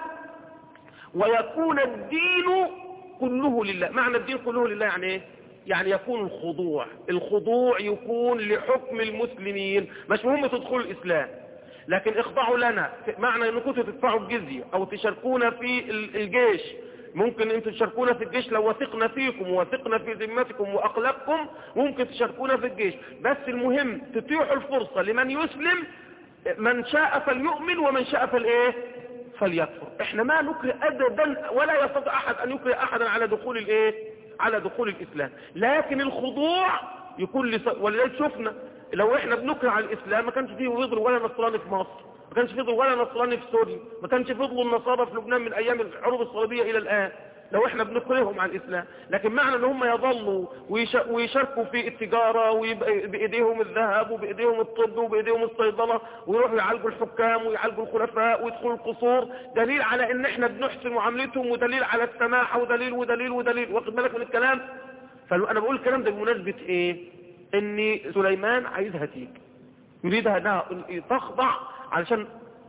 ويكون الدين كله لله معنى الدين كله لله يعني ايه يعني يكون الخضوع الخضوع يكون لحكم المسلمين مش مهم تدخل الإسلام لكن اخضعوا لنا معنى انكم تدفعوا الجزية او تشاركونا في الجيش ممكن انتم تشاركونا في الجيش لو وثقنا فيكم ووثقنا في ذمتكم واقلابكم ممكن تشاركونا في الجيش بس المهم تتيحوا الفرصة لمن يسلم من شاء فليؤمن ومن شاء فالايه فليكفر احنا ما نكره ابدا ولا يستطيع احد ان يكره احدا على دخول الايه على دخول الاسلام لكن الخضوع يكون لس... ولذلك شفنا لو احنا بنكره على الاسلام ما كانش فيه ويضل ولا نصراني في مصر ما كانش فيه ولا نصراني في سوريا ما كانش فضلوا النصارى في لبنان من ايام الحروب الصليبيه الى الان لو احنا بنكرههم على الاسلام لكن معنى ان هم يظلوا ويشاركوا في التجارة ويبقى بايديهم الذهب وبايديهم الطب وبايديهم الصيدلة ويروحوا يعالجوا الحكام ويعالجوا الخلفاء ويدخلوا القصور دليل على ان احنا بنحسن معاملتهم ودليل على السماحة ودليل ودليل ودليل واخد بالك من الكلام فانا بقول الكلام ده بمناسبة ايه ان سليمان عايزها تيجي يريدها انها تخضع علشان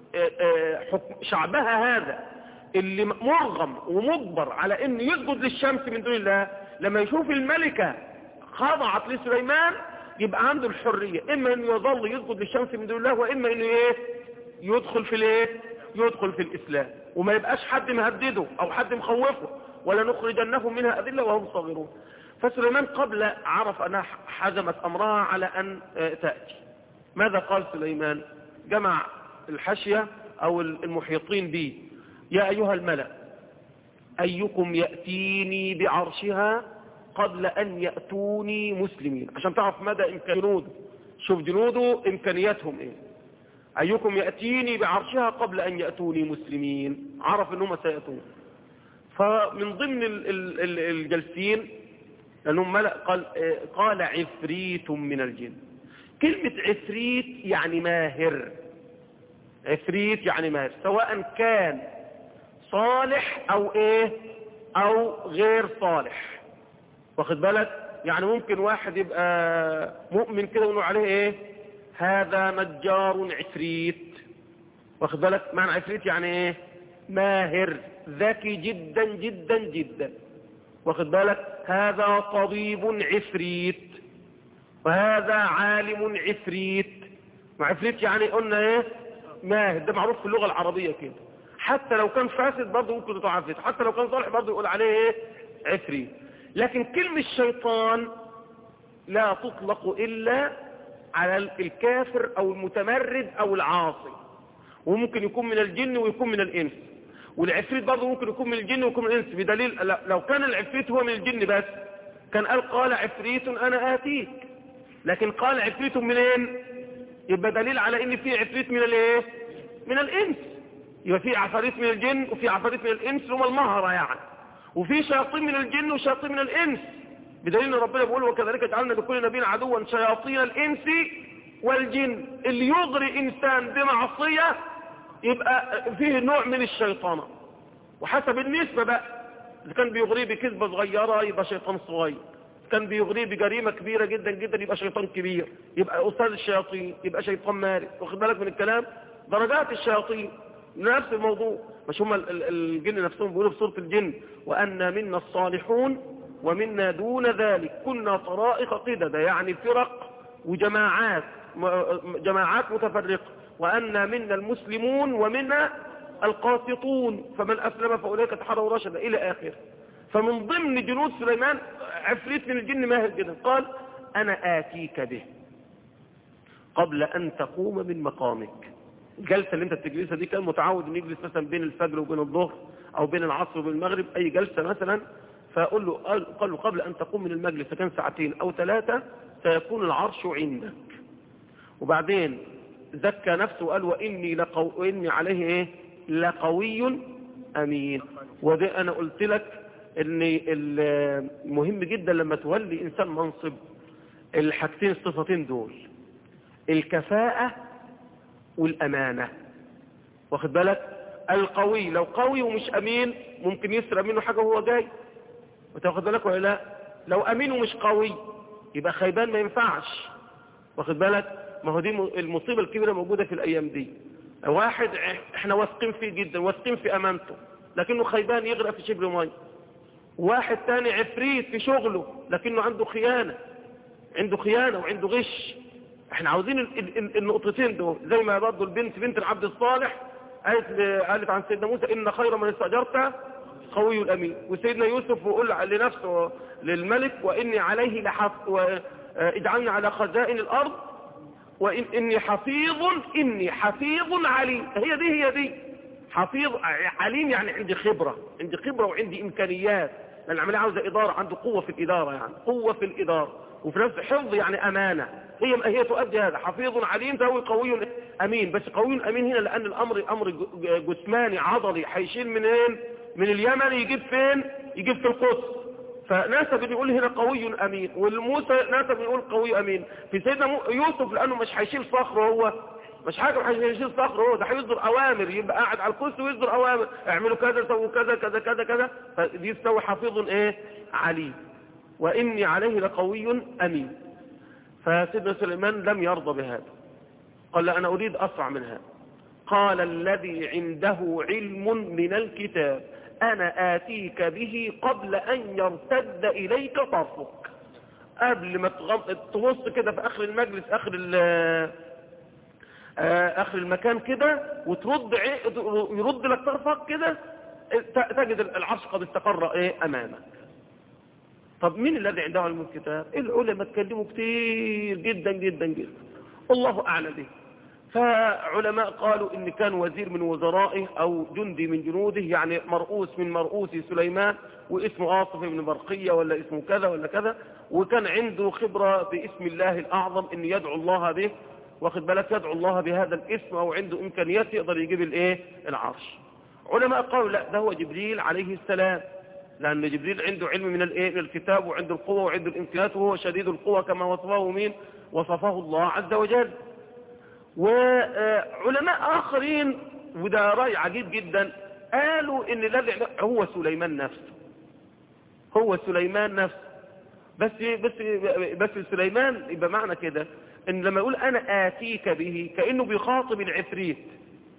حكم شعبها هذا اللي مرغم ومجبر على انه يسجد للشمس من دون الله لما يشوف الملكة خضعت لسليمان يبقى عنده الحرية اما انه يظل يسجد للشمس من دون الله واما انه ايه يدخل في الايه يدخل في الاسلام وما يبقاش حد مهدده او حد مخوفه ولا نخرجنهم منها اذلة وهم صاغرون فسليمان قبل عرف انها حزمت امرها على ان تأتي ماذا قال سليمان جمع الحشية او المحيطين به يا أيها الملأ أيكم يأتيني بعرشها قبل أن يأتوني مسلمين عشان تعرف مدى إمكان جنوده شوف جنوده إمكانياتهم إيه أيكم يأتيني بعرشها قبل أن يأتوني مسلمين عرف أنهم سيأتون فمن ضمن الجلسين لأنهم ملأ قال, قال عفريت من الجن كلمة عفريت يعني ماهر عفريت يعني ماهر سواء كان صالح او ايه او غير صالح واخد بالك يعني ممكن واحد يبقى مؤمن كده ونقول عليه ايه هذا نجار عفريت واخد بالك معنى عفريت يعني ايه ماهر ذكي جدا جدا جدا واخد بالك هذا طبيب عفريت وهذا عالم عفريت وعفريت يعني قلنا ايه ماهر ده معروف في اللغة العربية كده حتى لو كان فاسد برضه ممكن تطلع عفريت حتى لو كان صالح برضه يقول عليه ايه عفريت لكن كلمة شيطان لا تطلق إلا على الكافر أو المتمرد أو العاصي وممكن يكون من الجن ويكون من الإنس والعفريت برضه ممكن يكون من الجن ويكون من الإنس بدليل لو كان العفريت هو من الجن بس كان قال قال عفريت أنا آتيك لكن قال عفريت منين يبقى دليل على ان في عفريت من الايه من الانس يبقى في عفاريت من الجن وفي عفاريت من الانس هم المهرة يعني وفي شياطين من الجن وشياطين من الانس بدليل ان ربنا بيقول وكذلك جعلنا لكل نبي عدوا شياطين الانس والجن اللي يغري انسان بمعصية يبقى فيه نوع من الشيطانة وحسب النسبة بقى اللي كان بيغريه بكذبة صغيرة يبقى شيطان صغير كان بيغريه بجريمة كبيرة جدا جدا يبقى شيطان كبير يبقى أستاذ الشياطين يبقى شيطان مارد واخد بالك من الكلام درجات الشياطين نفس الموضوع مش هم الجن نفسهم بيقولوا في سورة الجن وأن منا الصالحون ومنا دون ذلك كنا طرائق قدد يعني فرق وجماعات جماعات متفرقة وأن منا المسلمون ومنا القاسطون فمن أسلم فأولئك تحروا رشدا إلى آخر فمن ضمن جنود سليمان عفريت من الجن ماهر جدا قال أنا آتيك به قبل أن تقوم من مقامك الجلسة اللي انت بتجلسها دي كان متعود ان يجلس مثلا بين الفجر وبين الظهر او بين العصر وبين المغرب اي جلسة مثلا فأقول له قال له قبل ان تقوم من المجلس كان ساعتين او ثلاثة سيكون العرش عندك وبعدين زكى نفسه وقال وإني, لقو وإني عليه ايه لقوي أمين وده أنا قلت لك ان المهم جدا لما تولي إنسان منصب الحاجتين الصفتين دول الكفاءة والأمانة واخد بالك القوي لو قوي ومش أمين ممكن يسرق منه حاجة وهو جاي وتاخد بالك ولا لا لو أمين ومش قوي يبقى خيبان ما ينفعش واخد بالك ما هو دي المصيبة الكبيرة موجودة في الأيام دي واحد احنا واثقين فيه جدا واثقين في أمانته لكنه خيبان يغرق في شبر مي واحد تاني عفريت في شغله لكنه عنده خيانة عنده خيانة وعنده غش احنا عاوزين النقطتين دول زي ما برضه البنت بنت العبد الصالح قالت قالت عن سيدنا موسى ان خير من استاجرت قوي الامين وسيدنا يوسف يقول لنفسه للملك واني عليه لحف واجعلني على خزائن الارض وان اني حفيظ اني حفيظ عليم هي دي هي دي حفيظ عليم يعني عندي خبرة عندي خبرة وعندي امكانيات لان العملية عاوزة ادارة عنده قوة في الادارة يعني قوة في الادارة وفي نفس حفظ يعني امانة هي هي تؤدي هذا حفيظ عليم تهوي قوي امين بس قوي امين هنا لان الامر امر جسماني عضلي هيشيل منين من اليمن يجيب فين يجيب في القدس فناسب يقول هنا قوي امين والموسى ناسب يقول قوي امين في سيدنا يوسف لانه مش هيشيل صخر هو مش حاجه مش هيشيل صخر هو ده هيصدر اوامر يبقى قاعد على الكرسي ويصدر اوامر اعملوا كذا سووا كذا كذا كذا كذا فدي يستوي حفيظ ايه عليم واني عليه لقوي امين فسيدنا سليمان لم يرضى بهذا قال لا أنا أريد أسرع من هذا قال الذي عنده علم من الكتاب أنا آتيك به قبل أن يرتد إليك طرفك قبل ما تبص كده في آخر المجلس آخر آخر المكان كده وترد يرد لك طرفك كده تجد العرش قد استقر ايه امامك طب مين الذي عنده علم الكتاب العلماء اتكلموا كتير جدا جدا جدا الله أعلم به فعلماء قالوا ان كان وزير من وزرائه او جندي من جنوده يعني مرؤوس من مرؤوس سليمان واسمه آصف بن برقية ولا اسمه كذا ولا كذا وكان عنده خبرة باسم الله الأعظم ان يدعو الله به واخد بالك يدعو الله بهذا الاسم او عنده امكانيات يقدر يجيب الايه العرش علماء قالوا لا ده هو جبريل عليه السلام لأن جبريل عنده علم من الايه من الكتاب وعنده القوة وعنده الامكانيات وهو شديد القوة كما وصفه مين وصفه الله عز وجل وعلماء آخرين وده رأي عجيب جدا قالوا ان الذي هو سليمان نفسه هو سليمان نفسه بس بس بس سليمان يبقى معنى كده ان لما يقول انا آتيك به كأنه بيخاطب العفريت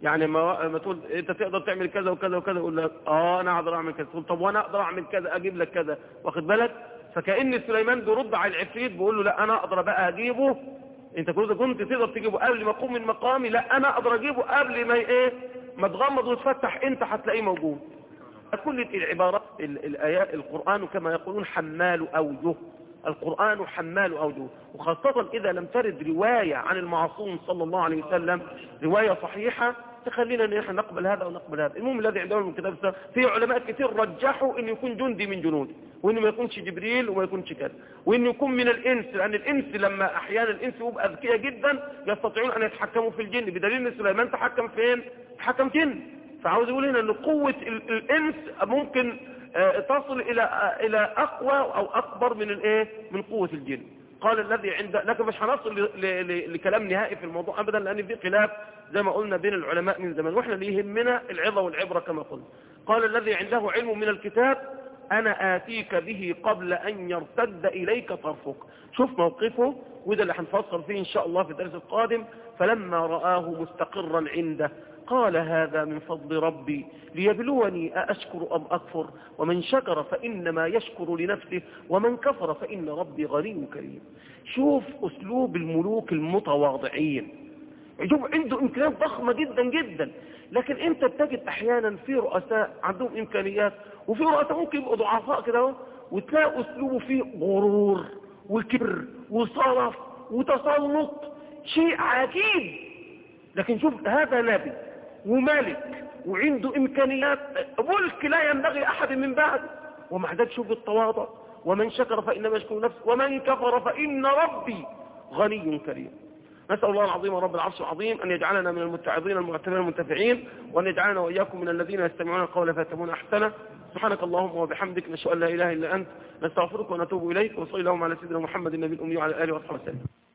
يعني ما ما تقول انت تقدر تعمل كذا وكذا وكذا يقول لك اه انا اقدر اعمل كذا تقول طب وانا اقدر اعمل كذا اجيب لك كذا واخد بالك فكأن سليمان بيرد على العفريت بيقول له لا انا اقدر بقى اجيبه انت كنت كنت تقدر تجيبه قبل ما اقوم من مقامي لا انا اقدر اجيبه قبل ما ايه ما تغمض وتفتح انت هتلاقيه موجود كل العبارات ال- الايات القران كما يقولون حمال اوجه القرآن حمال أوجه وخاصة إذا لم ترد رواية عن المعصوم صلى الله عليه وسلم رواية صحيحة تخلينا ان احنا نقبل هذا ونقبل هذا المهم الذي عندنا من كتاب السنة في علماء كثير رجحوا انه يكون جندي من جنوده وانه ما يكونش جبريل وما يكونش كذا وانه يكون من الانس لان الانس لما احيانا الانس يبقى اذكياء جدا يستطيعون ان يتحكموا في الجن بدليل ان سليمان تحكم فين تحكم جن فعاوز يقول هنا ان قوة ال- الانس ممكن آه، تصل الى آه، الى اقوى او اكبر من الايه من قوة الجن قال الذي عند لكن مش هنصل ل- ل- ل- لكلام نهائي في الموضوع ابدا لان في خلاف زي ما قلنا بين العلماء من زمان واحنا اللي يهمنا العظه والعبره كما قلنا قال الذي عنده علم من الكتاب انا اتيك به قبل ان يرتد اليك طرفك شوف موقفه وده اللي هنفصل فيه ان شاء الله في الدرس القادم فلما رآه مستقرا عنده قال هذا من فضل ربي ليبلوني أأشكر أم أكفر ومن شكر فإنما يشكر لنفسه ومن كفر فإن ربي غني كريم شوف أسلوب الملوك المتواضعين شوف عنده إمكانيات ضخمة جدا جدا لكن أنت بتجد أحيانا في رؤساء عندهم إمكانيات وفي رؤساء ممكن يبقوا ضعفاء كده اهو وتلاقي أسلوبه فيه غرور وكبر وصرف وتسلط شيء عجيب لكن شوف هذا نبي وملك وعنده إمكانيات ملك لا ينبغي أحد من بعد ومع ذلك شوف التواضع ومن شكر فإنما يشكر نفسه ومن كفر فإن ربي غني كريم نسأل الله العظيم رب العرش العظيم أن يجعلنا من المتعظين المعتبرين المنتفعين وأن يجعلنا وإياكم من الذين يستمعون القول فيتبعون أحسنه سبحانك اللهم وبحمدك نشهد أن لا إله إلا أنت نستغفرك ونتوب إليك وصلى اللهم على سيدنا محمد النبي الأمي وعلى آله وصحبه وسلم